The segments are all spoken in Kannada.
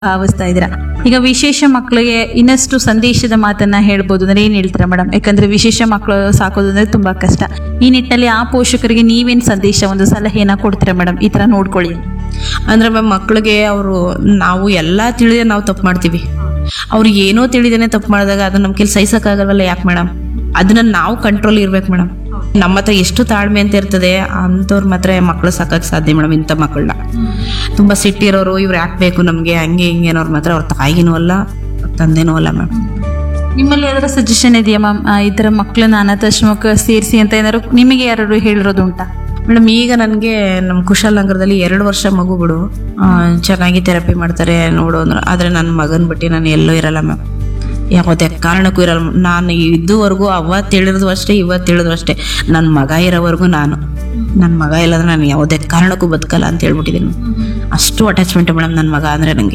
ಭಾವಿಸ್ತಾ ಇದ್ದೀರಾ ಈಗ ವಿಶೇಷ ಮಕ್ಕಳಿಗೆ ಇನ್ನಷ್ಟು ಸಂದೇಶದ ಮಾತನ್ನ ಹೇಳ್ಬೋದು ಅಂದ್ರೆ ಏನ್ ಹೇಳ್ತೀರಾ ಮೇಡಮ್ ಯಾಕಂದ್ರೆ ವಿಶೇಷ ಮಕ್ಕಳು ಸಾಕೋದು ಅಂದ್ರೆ ತುಂಬಾ ಕಷ್ಟ ಈ ನಿಟ್ಟಿನಲ್ಲಿ ಆ ಪೋಷಕರಿಗೆ ನೀವೇನ್ ಸಂದೇಶ ಒಂದು ಸಲಹೆಯನ್ನ ಕೊಡ್ತೀರಾ ಮೇಡಮ್ ಈ ತರ ನೋಡ್ಕೊಳ್ಳಿ ಅಂದ್ರೆ ಮ್ಯಾಮ್ ಮಕ್ಕಳಿಗೆ ಅವರು ನಾವು ಎಲ್ಲ ತಿಳಿದೇ ನಾವು ತಪ್ಪು ಮಾಡ್ತೀವಿ ಅವ್ರು ಏನೋ ತಿಳಿದೇನೆ ತಪ್ಪು ಮಾಡಿದಾಗ ಅದನ್ನ ನಮ್ಮ ಕೈಲಿ ಸಹಿಸಕ್ಕಾಗಲ್ವಲ್ಲ ಯಾಕೆ ಮೇಡಮ್ ಅದನ್ನ ನಾವು ಕಂಟ್ರೋಲ್ ಇರ್ಬೇಕು ಮೇಡಮ್ ನಮ್ಮ ಹತ್ರ ಎಷ್ಟು ತಾಳ್ಮೆ ಅಂತ ಇರ್ತದೆ ಅಂಥವ್ರು ಮಾತ್ರ ಮಕ್ಕಳು ಸಾಕಕ್ಕೆ ಸಾಧ್ಯ ಮೇಡಮ್ ಇಂಥ ಮಕ್ಕಳನ್ನ ತುಂಬ ಸಿಟ್ಟಿರೋರು ಇವ್ರು ಯಾಕೆ ಬೇಕು ನಮಗೆ ಹಂಗೆ ಹಿಂಗೆ ಅನ್ನೋರು ಮಾತ್ರ ಅವ್ರ ತಾಯಿನೂ ಅಲ್ಲ ತಂದೆನೂ ಅಲ್ಲ ಮ್ಯಾಮ್ ನಿಮ್ಮಲ್ಲಿ ಯಾವ್ದಾರ ಸಜೆಷನ್ ಇದೆಯಾ ಮ್ಯಾಮ್ ಈ ತರ ಮಕ್ಕಳನ್ನ ಅನಾಥಾಶ್ರಮಕ್ಕೆ ಸೇರಿಸಿ ಅಂತ ಏನಾದ್ರು ನಿಮಗೆ ಯಾರು ಹೇಳಿರೋದು ಉಂಟಾ ಮೇಡಮ್ ಈಗ ನನಗೆ ನಮ್ಮ ಕುಶಾಲನಗರದಲ್ಲಿ ಎರಡು ವರ್ಷ ಮಗು ಬಿಡು ಆ, ಚೆನ್ನಾಗಿ ಥೆರಪಿ ಮಾಡ್ತಾರೆ ನೋಡು ಅಂದ್ರೆ ಆದರೆ ನನ್ನ ಮಗನ ಬಿಟ್ಟು ನಾನು ಎಲ್ಲೂ ಇರಲ್ಲ ಮ್ಯಾಮ್ ಯಾವುದೇ ಕಾರಣಕ್ಕೂ ಇರಲ್ಲ ನಾನು ಇದುವರೆಗೂ ಅವತ್ತು ಹೇಳಿದ್ರು ಅಷ್ಟೇ ಇವತ್ತು ಹೇಳಿದ್ರು ಅಷ್ಟೇ ನನ್ನ ಮಗ ಇರೋವರೆಗೂ ನಾನು ನನ್ನ ಮಗ ಇಲ್ಲದ್ರೆ ನಾನು ಯಾವುದೇ ಕಾರಣಕ್ಕೂ ಬದುಕಲ್ಲ ಅಂತ ಹೇಳ್ಬಿಟ್ಟಿದ್ದೀನಿ ಅಷ್ಟು ಅಟ್ಯಾಚ್ಮೆಂಟ್ ಮೇಡಮ್ ನನ್ನ ಮಗ ಅಂದರೆ ನನಗೆ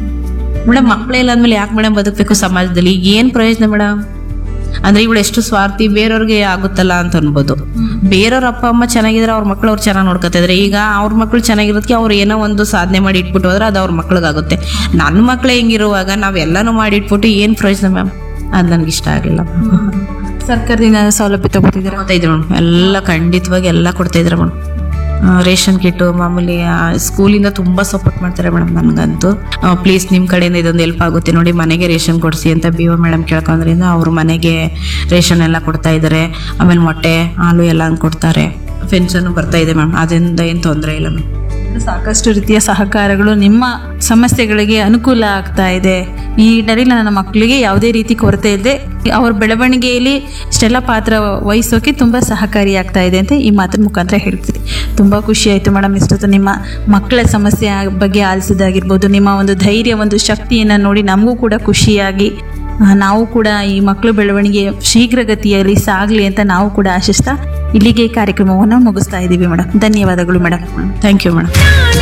ಮೇಡಮ್ ಮಕ್ಕಳೇ ಇಲ್ಲ ಅಂದಮೇಲೆ ಯಾಕೆ ಮೇಡಮ್ ಬದುಕಬೇಕು ಸಮಾಜದಲ್ಲಿ ಈಗ ಏನು ಪ್ರಯೋಜನ ಮೇಡಮ್ ಅಂದ್ರೆ ಇವಳು ಎಷ್ಟು ಸ್ವಾರ್ಥಿ ಬೇರೆಯವ್ರಿಗೆ ಆಗುತ್ತಲ್ಲ ಅಂತ ಅನ್ಬೋದು ಬೇರೆಯವ್ರ ಅಪ್ಪ ಅಮ್ಮ ಚೆನ್ನಾಗಿದ್ರೆ ಅವ್ರ ಮಕ್ಳು ಅವ್ರು ಚೆನ್ನಾಗಿ ನೋಡ್ಕೊತಿದ್ರೆ ಈಗ ಅವ್ರ ಮಕ್ಳು ಚೆನ್ನಾಗಿರೋದಕ್ಕೆ ಅವ್ರು ಏನೋ ಒಂದು ಸಾಧನೆ ಮಾಡಿ ಇಟ್ಬಿಟ್ಟು ಹೋದ್ರೆ ಅದು ಅವ್ರ ಮಕ್ಳಿಗಾಗುತ್ತೆ ನನ್ನ ಮಕ್ಳು ಹೆಂಗಿರುವಾಗ ನಾವೆಲ್ಲನೂ ಮಾಡಿ ಇಟ್ಬಿಟ್ಟು ಏನು ಪ್ರಯೋಜನ ಮ್ಯಾಮ್ ಅದು ನನಗೆ ಇಷ್ಟ ಆಗಲಿಲ್ಲ ಸರ್ಕಾರದಿಂದ ಸೌಲಭ್ಯ ತಗೋತಿದ್ದೀರಾ ಕೊಡ್ತಾ ಇದ್ರು ಮೇಡಮ್ ಎಲ್ಲ ಖಂಡಿತವಾಗಿ ಎಲ್ಲ ಕೊಡ್ತಾ ಇದ್ರು ಮೇಡಮ್ ರೇಷನ್ ಕಿಟ್ಟು ಮಾಮೂಲಿ ಆ, ಸ್ಕೂಲಿಂದ ತುಂಬ ಸಪೋರ್ಟ್ ಮಾಡ್ತಾರೆ ಮೇಡಮ್ ನನಗಂತೂ ಪ್ಲೀಸ್ ನಿಮ್ಮ ಕಡೆಯಿಂದ ಇದೊಂದು ಹೆಲ್ಪ್ ಆಗುತ್ತೆ ನೋಡಿ ಮನೆಗೆ ರೇಷನ್ ಕೊಡಿಸಿ ಅಂತ ಬಿ ಒ ಮೇಡಮ್ ಕೇಳ್ಕೊಂಡ್ರಿಂದ ಅವ್ರ ಮನೆಗೆ ರೇಷನ್ ಎಲ್ಲ ಕೊಡ್ತಾ ಇದ್ದಾರೆ ಆಮೇಲೆ ಮೊಟ್ಟೆ ಹಾಲು ಎಲ್ಲ ಕೊಡ್ತಾರೆ ಪೆನ್ಷನ್ ಬರ್ತಾ ಇದೆ ಮ್ಯಾಮ್ ಅದರಿಂದ ಏನು ತೊಂದರೆ ಇಲ್ಲ ಮ್ಯಾಮ್ ಸಾಕಷ್ಟು ರೀತಿಯ ಸಹಕಾರಗಳು ನಿಮ್ಮ ಸಮಸ್ಯೆಗಳಿಗೆ ಅನುಕೂಲ ಆಗ್ತಾ ಇದೆ ಈ ನಿಟ್ಟಿನಲ್ಲಿ ನನ್ನ ಮಕ್ಕಳಿಗೆ ಯಾವುದೇ ರೀತಿ ಕೊರತೆ ಇಲ್ಲದೆ ಅವ್ರ ಬೆಳವಣಿಗೆಯಲ್ಲಿ ಇಷ್ಟೆಲ್ಲ ಪಾತ್ರ ವಹಿಸೋಕೆ ತುಂಬ ಸಹಕಾರಿಯಾಗ್ತಾ ಇದೆ ಅಂತ ಈ ಮಾತಿನ ಮುಖಾಂತರ ಹೇಳ್ತೀರಿ ತುಂಬ ಖುಷಿ ಆಯಿತು ಮೇಡಮ್ ಇಷ್ಟೊತ್ತು ನಿಮ್ಮ ಮಕ್ಕಳ ಸಮಸ್ಯೆ ಬಗ್ಗೆ ಆಲಿಸಿದಾಗಿರ್ಬೋದು ನಿಮ್ಮ ಒಂದು ಧೈರ್ಯ ಒಂದು ಶಕ್ತಿಯನ್ನು ನೋಡಿ ನಮಗೂ ಕೂಡ ಖುಷಿಯಾಗಿ ಆ, ನಾವು ಕೂಡ ಈ ಮಕ್ಕಳ ಬೆಳವಣಿಗೆ ಶೀಘ್ರಗತಿಯಲ್ಲಿ ಸಾಗಲಿ ಅಂತ ನಾವು ಕೂಡ ಆಶಿಸ್ತಾ ಇಲ್ಲಿಗೆ ಕಾರ್ಯಕ್ರಮವನ್ನು ಮುಗಿಸ್ತಾ ಇದ್ದೀವಿ ಮೇಡಮ್ ಧನ್ಯವಾದಗಳು ಮೇಡಮ್ ಥ್ಯಾಂಕ್ ಯು ಮೇಡಮ್ ನಾಳೆ